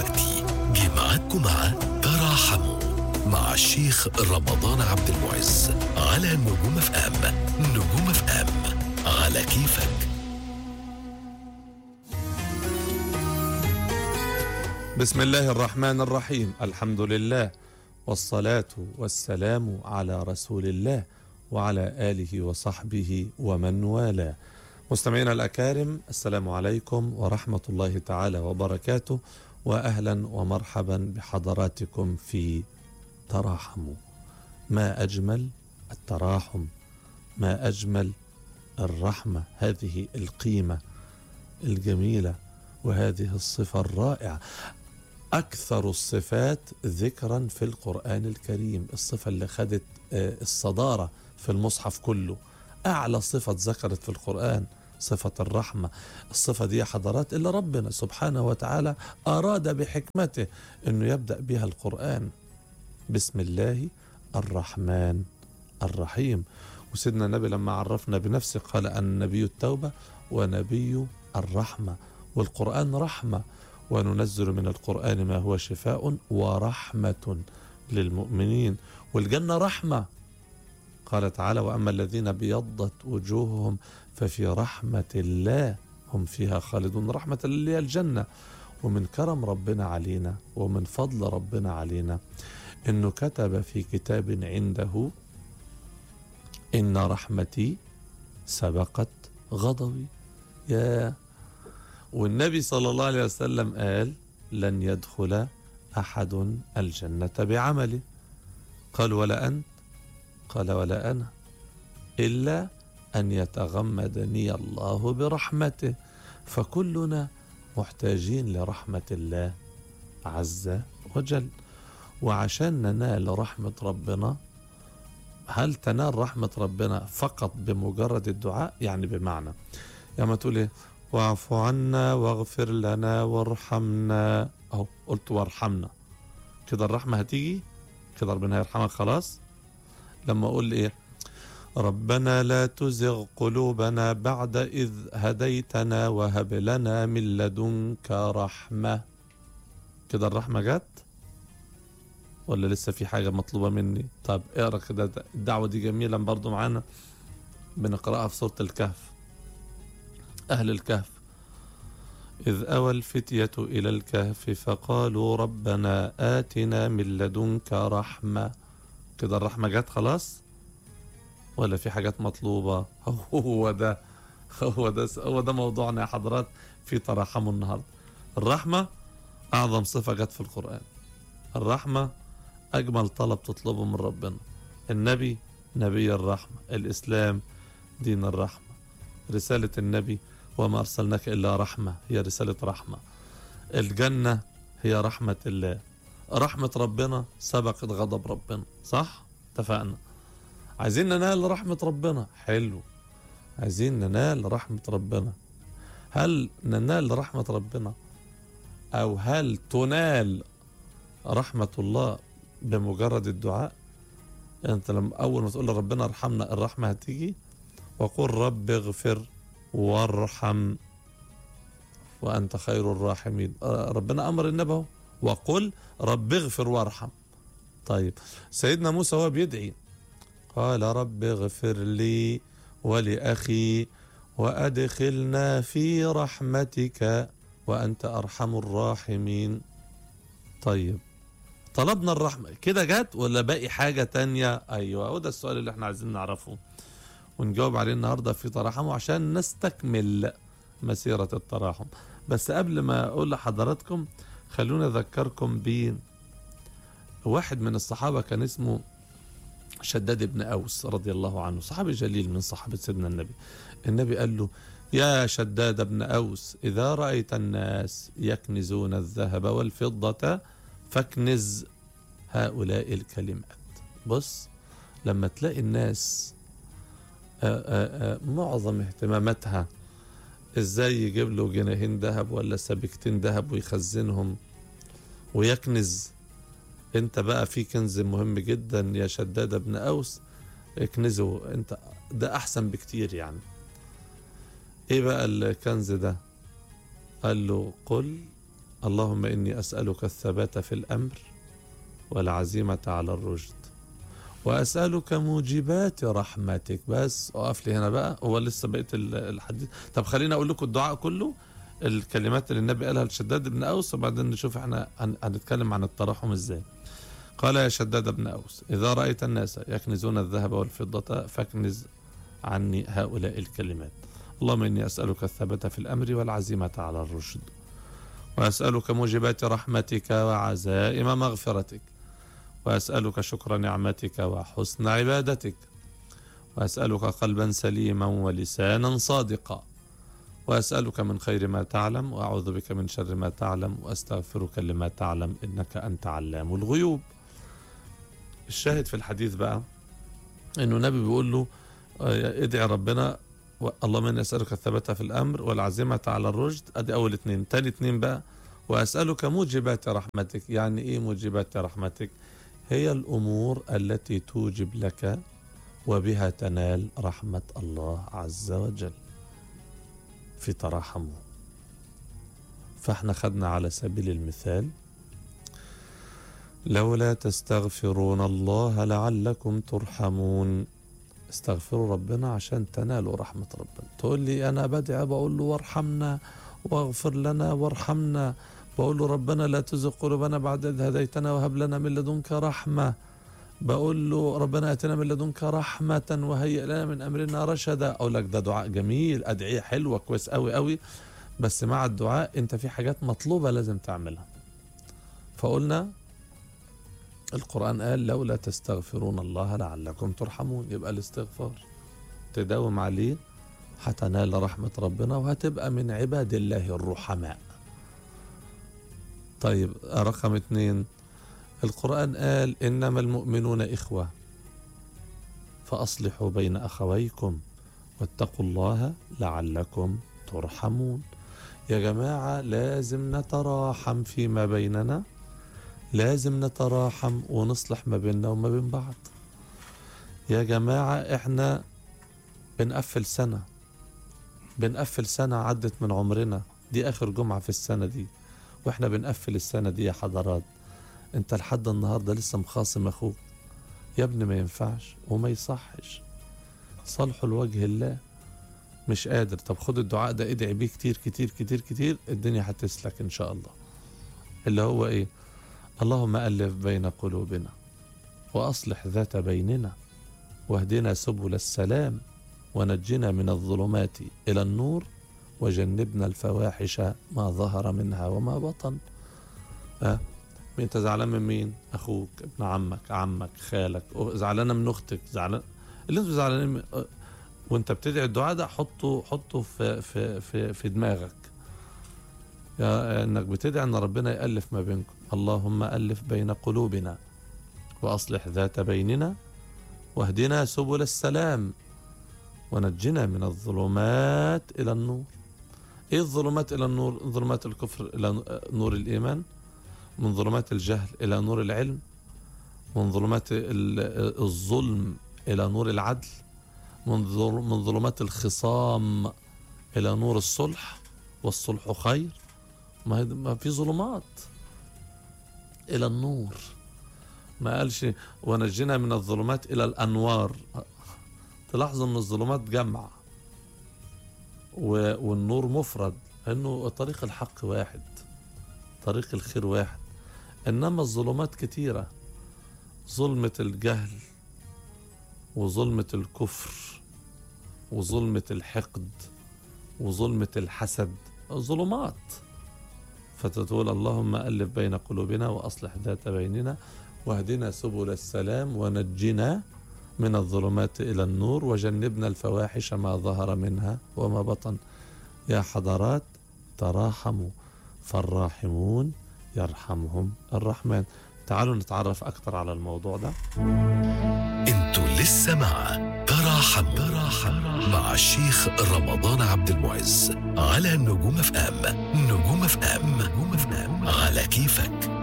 دلوقتي جمعتكم مع تراحموا مع الشيخ رمضان عبد المعز على نجوم اف ام نجوم اف ام على كيفك بسم الله الرحمن الرحيم الحمد لله والصلاة والسلام على رسول الله وعلى آله وصحبه ومن والاه مستمعينا الأكارم السلام عليكم ورحمة الله تعالى وبركاته وأهلا ومرحبا بحضراتكم في تراحموا ما أجمل التراحم ما أجمل الرحمة هذه القيمة الجميلة وهذه الصفة الرائعة أكثر الصفات ذكرا في القرآن الكريم الصفة اللي خدت آه، الصدارة في المصحف كله أعلى صفة ذكرت في القرآن صفة الرحمة الصفة دي يا حضرات اللي ربنا سبحانه وتعالى أراد بحكمته أنه يبدأ بها القرآن بسم الله الرحمن الرحيم وسيدنا النبي لما عرفنا بنفسه قال أن نبي التوبة ونبي الرحمة والقرآن رحمة وننزل من القرآن ما هو شفاء ورحمة للمؤمنين والجنة رحمة قال تعالى وأما الذين بيضت وجوههم ففي رحمة الله هم فيها خالدون رحمة اللي هي الجنة ومن كرم ربنا علينا ومن فضل ربنا علينا انه كتب في كتاب عنده ان رحمتي سبقت غضبي يا والنبي صلى الله عليه وسلم قال لن يدخل احد الجنه بعمله قال ولا انت قال ولا انا الا ان يتغمدني الله برحمته فكلنا محتاجين لرحمه الله عز وجل وعشان ننال رحمه ربنا هل تنال رحمه ربنا فقط بمجرد الدعاء يعني بمعنى لما تقول ايه واعف عنا واغفر لنا وارحمنا اهو قلت وارحمنا كده الرحمه هتيجي كده ربنا هيرحمك خلاص لما اقول ايه ربنا لا تزغ قلوبنا بعد إذ هديتنا وهب لنا من لدنك رحمة كده الرحمة جت ولا لسه في حاجة مطلوبة مني طب اقرا كده الدعوة دي جميلة برضو معانا بنقرأها في سورة الكهف أهل الكهف إذ أوى الفتية إلى الكهف فقالوا ربنا آتنا من لدنك رحمة كده الرحمة جت خلاص ولا في حاجات مطلوبة هو ده هو ده هو ده موضوعنا يا حضرات في تراحم النهارده الرحمة أعظم صفة جت في القرآن الرحمة أجمل طلب تطلبه من ربنا النبي نبي الرحمة الإسلام دين الرحمة رسالة النبي وما أرسلناك إلا رحمة هي رسالة رحمة الجنة هي رحمة الله رحمة ربنا سبقت غضب ربنا صح؟ اتفقنا عايزين ننال رحمة ربنا حلو عايزين ننال رحمة ربنا هل ننال رحمة ربنا أو هل تنال رحمة الله بمجرد الدعاء أنت لما أول ما تقول لربنا ارحمنا الرحمة هتيجي وقل رب اغفر وارحم وأنت خير الراحمين آه، ربنا أمر النبي أهو. وقل رب اغفر وارحم طيب سيدنا موسى هو بيدعي قال رب اغفر لي ولأخي وأدخلنا في رحمتك وأنت أرحم الراحمين طيب طلبنا الرحمة كده جت ولا باقي حاجة تانية أيوة وده السؤال اللي احنا عايزين نعرفه ونجاوب عليه النهاردة في تراحم عشان نستكمل مسيرة التراحم بس قبل ما أقول لحضراتكم خلونا أذكركم ب واحد من الصحابة كان اسمه شداد بن أوس رضي الله عنه صحابي جليل من صحابة سيدنا النبي النبي قال له يا شداد بن أوس إذا رأيت الناس يكنزون الذهب والفضة فاكنز هؤلاء الكلمات بص لما تلاقي الناس آآ آآ معظم اهتماماتها ازاي يجيب له جنيهين ذهب ولا سبيكتين ذهب ويخزنهم ويكنز انت بقى في كنز مهم جدا يا شداد بن اوس اكنزه انت ده احسن بكتير يعني ايه بقى الكنز ده قال له قل اللهم إني أسألك الثبات في الأمر والعزيمة على الرشد وأسألك موجبات رحمتك بس أقف لي هنا بقى هو لسه بقيت ال- الحديث طب خليني أقول لكم الدعاء كله الكلمات اللي النبي قالها لشداد بن أوس وبعدين نشوف احنا هن- هنتكلم عن الترحم ازاي قال يا شداد بن أوس إذا رأيت الناس يكنزون الذهب والفضة فاكنز عني هؤلاء الكلمات اللهم إني أسألك الثبات في الأمر والعزيمة على الرشد وأسألك موجبات رحمتك وعزائم مغفرتك وأسألك شكر نعمتك وحسن عبادتك وأسألك قلبا سليما ولسانا صادقا وأسألك من خير ما تعلم وأعوذ بك من شر ما تعلم وأستغفرك لما تعلم إنك أنت علام الغيوب الشاهد في الحديث بقى إنه النبي بيقول له آه، ادعي ربنا و- اللهم إني أسألك الثبات في الأمر والعزيمة على الرشد أدي أول اتنين تاني اتنين بقى وأسألك موجبات رحمتك يعني إيه موجبات رحمتك هي الأمور التي توجب لك وبها تنال رحمة الله عز وجل في تراحمه فاحنا خدنا على سبيل المثال لولا تستغفرون الله لعلكم ترحمون استغفروا ربنا عشان تنالوا رحمة ربنا تقول لي أنا بدعي بقول له وارحمنا واغفر لنا وارحمنا بقول له ربنا لا تزغ قلوبنا بعد إذ هديتنا وهب لنا من لدنك رحمة بقول له ربنا اتنا من لدنك رحمة وهيئ لنا من امرنا رشدا اقول لك ده دعاء جميل ادعية حلوة كويس قوي قوي بس مع الدعاء انت في حاجات مطلوبة لازم تعملها فقلنا القرآن قال لولا تستغفرون الله لعلكم ترحمون يبقى الاستغفار تداوم عليه هتنال رحمة ربنا وهتبقى من عباد الله الرحماء طيب رقم اتنين القرآن قال إنما المؤمنون إخوة فأصلحوا بين أخويكم واتقوا الله لعلكم ترحمون يا جماعة لازم نتراحم فيما بيننا لازم نتراحم ونصلح ما بيننا وما بين بعض يا جماعة احنا بنقفل سنة بنقفل سنة عدت من عمرنا دي آخر جمعة في السنة دي واحنا بنقفل السنة دي يا حضرات انت لحد النهارده لسه مخاصم اخوك يا ابني ما ينفعش وما يصحش صالحه لوجه الله مش قادر طب خد الدعاء ده ادعي بيه كتير كتير كتير كتير الدنيا هتسلك ان شاء الله اللي هو ايه اللهم الف بين قلوبنا واصلح ذات بيننا واهدنا سبل السلام ونجنا من الظلمات الى النور وجنبنا الفواحش ما ظهر منها وما بطن أه؟ انت زعلان من مين اخوك ابن عمك عمك خالك أو- زعلانه من اختك زعلان اللي انتوا زعلانين من... أه، وانت بتدعي الدعاء ده حطه حطه في في في, في دماغك يا انك بتدعي ان ربنا يالف ما بينكم اللهم الف بين قلوبنا واصلح ذات بيننا واهدنا سبل السلام ونجنا من الظلمات الى النور ايه الظلمات الى النور ظلمات الكفر الى نور الايمان من ظلمات الجهل إلى نور العلم من ظلمات ال- الظلم إلى نور العدل من ظل- من ظلمات الخصام إلى نور الصلح والصلح خير ما هي- ما في ظلمات إلى النور ما قالش ونجنا من الظلمات إلى الأنوار تلاحظوا أن الظلمات جمع و- والنور مفرد أنه طريق الحق واحد طريق الخير واحد إنما الظلمات كتيرة ظلمة الجهل وظلمة الكفر وظلمة الحقد وظلمة الحسد ظلمات فتقول اللهم ألف بين قلوبنا وأصلح ذات بيننا واهدنا سبل السلام ونجنا من الظلمات إلى النور وجنبنا الفواحش ما ظهر منها وما بطن يا حضرات تراحموا فالراحمون يرحمهم الرحمن تعالوا نتعرف أكثر على الموضوع ده انتوا لسه مع تراحم تراحم مع الشيخ رمضان عبد المعز على نجوم اف ام نجوم اف ام نجوم اف ام على كيفك